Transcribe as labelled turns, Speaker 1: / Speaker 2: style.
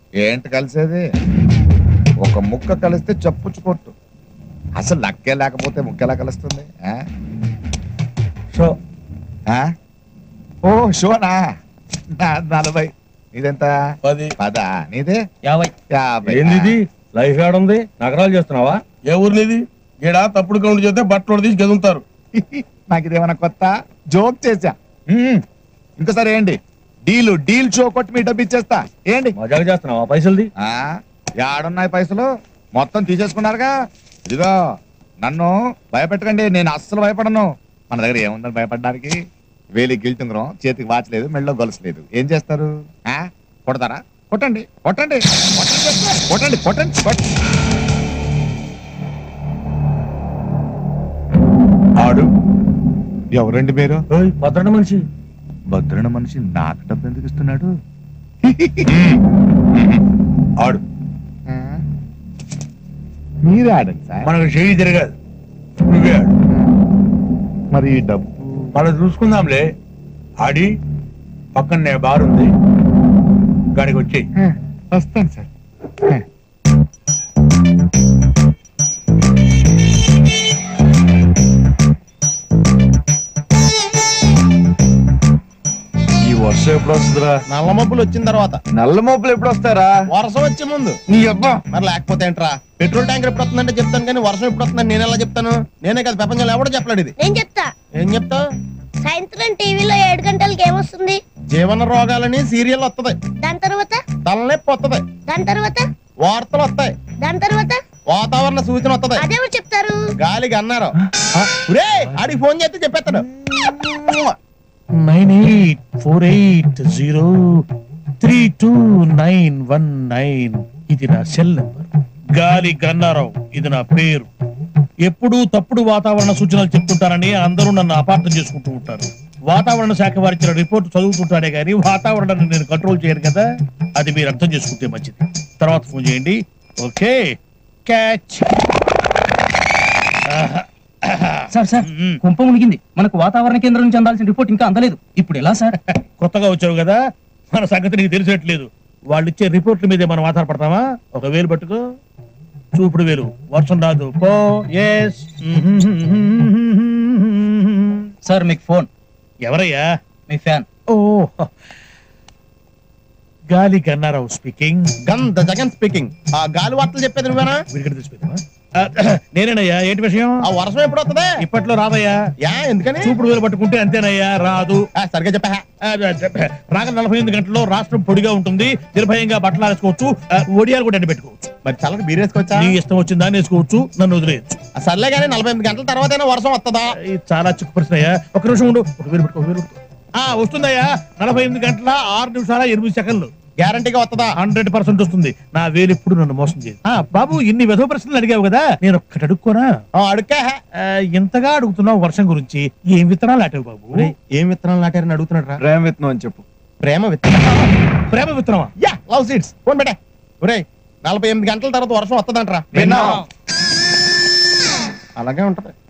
Speaker 1: ఏంటి కలిసేది ఒక ముక్క కలిస్తే చప్పుచ్చు కొట్టు అసలు లక్కే లేకపోతే ముక్క ఎలా కలుస్తుంది ఆ?
Speaker 2: షో
Speaker 1: ఆ? ఓ షోనా నా- నలభై నీదెంత
Speaker 3: పది
Speaker 1: పదా నీదే
Speaker 2: యాభై
Speaker 1: యాభై
Speaker 2: ఏంది ఇది లైఫ్ ఏడుంది నగరాలు చేస్తున్నావా
Speaker 3: ఏ ఊరినిది ఈడ తప్పుడు కౌంట్ చేస్తే బట్టలు తీసి గెదులుతారు
Speaker 1: నాకు ఇదేమన్నా కొత్త జోక్ చేశా మ్మ్. ఇంకోసారి ఏంటి డీలు డీల్ షో కొట్టి మీ డబ్బు ఇచ్చేస్తా ఏంటి
Speaker 2: మజాగా చేస్తున్నావా పైసలుది
Speaker 1: ఆ యాడున్నాయి పైసలు మొత్తం తీసేసుకున్నారుగా ఇదిగో నన్ను భయపెట్టకండి నేను అస్సలు భయపడను మన దగ్గర ఏముందని భయపడడానికి వేలి గిల్టుంగరం చేతికి వాచ్ లేదు మెళ్ళో గొలుసు లేదు ఏం చేస్తారు ఆ కొడతారా కొట్టండి కొట్టండి కొట్టండి చెప్తా. కొట్టండి కొట్టండి కొట్- ఆడు ఎవరండి మీరు
Speaker 2: ఓయ్, భద్రట మనిషి
Speaker 1: భద్రణ మనిషి నాకు డబ్బు ఎందుకు ఇస్తున్నాడు
Speaker 3: ఆడు
Speaker 1: మీరే ఆడండి సార్
Speaker 2: మనకు చేయి తిరగదు
Speaker 3: నువ్వే ఆడు
Speaker 1: మరి ఈ డబ్బు
Speaker 2: వాళ్ళు చూసుకుందాంలే ఆడి పక్కనే బార్ ఉంది గాడికి వచ్చేయి
Speaker 1: వస్తాను సార్ ఈ వర్షం ఎప్పుడు వస్తుందిరా
Speaker 3: నల్ల మబ్బులు వచ్చిన తర్వాత
Speaker 1: నల్ల మోపులు ఎప్పుడు వస్తారా
Speaker 3: వర్షం వచ్చే ముందు
Speaker 1: నీ అబ్బా
Speaker 3: మరి లేకపోతే ఏంట్రా పెట్రోల్ ట్యాంకర్ ఎప్పుడు వస్తుందంటే చెప్తాను కానీ వర్షం ఎప్పుడు వస్తుందని నేను ఎలా చెప్తాను నేనే కదా ప్రపంచంలో ఎవడో చెప్పలేడు ఇది
Speaker 4: నేను చెప్తా
Speaker 3: ఏం చెప్తావు
Speaker 4: సాయంత్రం టీవీలో ఏడు గంటలకి ఏమొస్తుంది
Speaker 3: జీవన రోగాలని సీరియల్ వస్తుంది
Speaker 4: దాని తర్వాత
Speaker 3: తలనొప్పి వస్తుంది
Speaker 4: దాని తర్వాత
Speaker 3: వార్తలు వస్తాయి
Speaker 4: దాని తర్వాత
Speaker 3: వాతావరణ సూచన వస్తుంది
Speaker 4: అదేమో చెప్తారు
Speaker 3: గాలికి అన్నారు ఒరే ఆడికి ఫోన్ చేస్తే చెప్పేస్తాడు
Speaker 5: nine eight four eight zero three two nine one nine ఇది నా సెల్ నెంబర్ గాలి గన్నారావు ఇది నా పేరు ఎప్పుడూ తప్పుడు వాతావరణ సూచనలు చెప్తుంటారని అందరూ నన్ను అపార్థం చేసుకుంటూ ఉంటారు వాతావరణ శాఖ వారిచ్చిన రిపోర్ట్ చదువుతుంటానే గానీ వాతావరణాన్ని నేను కంట్రోల్ చేయను కదా అది మీరు అర్థం చేసుకుంటే మంచిది తర్వాత ఫోన్ చేయండి ఓకే క్యాచ్
Speaker 6: సార్ సార్
Speaker 5: మ్మ్.
Speaker 6: కుంప మునిగింది మనకు వాతావరణ కేంద్రం నుంచి అందాల్సిన రిపోర్ట్ ఇంకా అందలేదు ఇప్పుడు ఎలా సార్
Speaker 5: కొత్తగా వచ్చావు కదా మన సంగతి నీకు తెలిసేట్లేదు వాళ్ళు ఇచ్చే రిపోర్ట్ల మీదే మనం ఆధారపడతామా ఒక వేలు పట్టుకో చూపుడు వేలు వర్షం రాదు పో ఎస్
Speaker 6: సార్ మీకు ఫోన్
Speaker 5: ఎవరయ్యా
Speaker 6: మీ ఫ్యాన్
Speaker 5: ఓ గాలి గన్నారావు స్పీకింగ్
Speaker 3: గంధ జగన్ స్పీకింగ్ ఆ గాలి వార్తలు చెప్పేది నువ్వేనా
Speaker 5: విడిగడ తీసిపోతావా నేనేనయ్యా ఏంటి విషయం
Speaker 3: ఆ వర్షం ఎప్పుడు వస్తుంది
Speaker 5: ఇప్పట్లో రాదయ్యా
Speaker 3: యా ఎందుకని
Speaker 5: చూపుడు వేలు పట్టుకుంటే అంతేనయ్యా రాదు
Speaker 3: ఆ, సరిగ్గా చెప్పా
Speaker 5: ఆ, రాగల నలభై ఎనిమిది గంటల్లో రాష్ట్రం పొడిగా ఉంటుంది నిర్భయంగా బట్టలు ఆరేసుకోవచ్చు ఆ, ఒడియాలు కూడా ఎండబెట్టుకోవచ్చు
Speaker 3: మరి చల్లకి బీరేసుకొచ్చా
Speaker 5: నీ ఇష్టం వచ్చిందా వేసుకోవచ్చు నన్ను వదిలేయచ్చు
Speaker 3: ఆ, సర్లే కానీ నలభై ఎనిమిది గంటల తర్వాతైనా వర్షం వస్తుందా
Speaker 5: ఇది చాలా చిక్కు ప్రశ్న అయ్యా ఒక నిమిషం ఉండు ఒక వేలు పెట్టుకో, ఒక వేలు పెట్టుకో. ఆ వస్తుందయ్యా నలభై ఎనిమిది గంటల ఆరు నిమిషాల ఎనిమిది సెకండ్లు
Speaker 3: గ్యారంటీగా వస్తుందా
Speaker 5: హండ్రెడ్ పర్సెంట్ వస్తుంది నా వేలు ఎప్పుడు నన్ను మోసం చేయదు ఆ, బాబు ఇన్ని విధవ ప్రశ్నలు అడిగావు కదా నేను ఒక్కటి అడుక్కోనా
Speaker 3: ఆ, అడుక్కా
Speaker 5: ఆ, ఇంతగా అడుగుతున్నావు వర్షం గురించి ఏం విత్తనాలు ఆటావు బాబు
Speaker 3: ఒరేయ్, ఏం విత్తనాలు నాటారని అడుగుతున్నాడు రా
Speaker 1: ప్రేమ విత్తనం అని చెప్పు
Speaker 3: ప్రేమ విత్తనం
Speaker 5: ప్రేమ విత్తనమా
Speaker 3: యా లవ్ సీడ్స్ ఫోన్ పెట్టా ఒరేయ్ నలభై ఎనిమిది గంటల తర్వాత వర్షం వస్తుందంటరా
Speaker 1: విన్నాం.
Speaker 3: అలాగే ఉంటది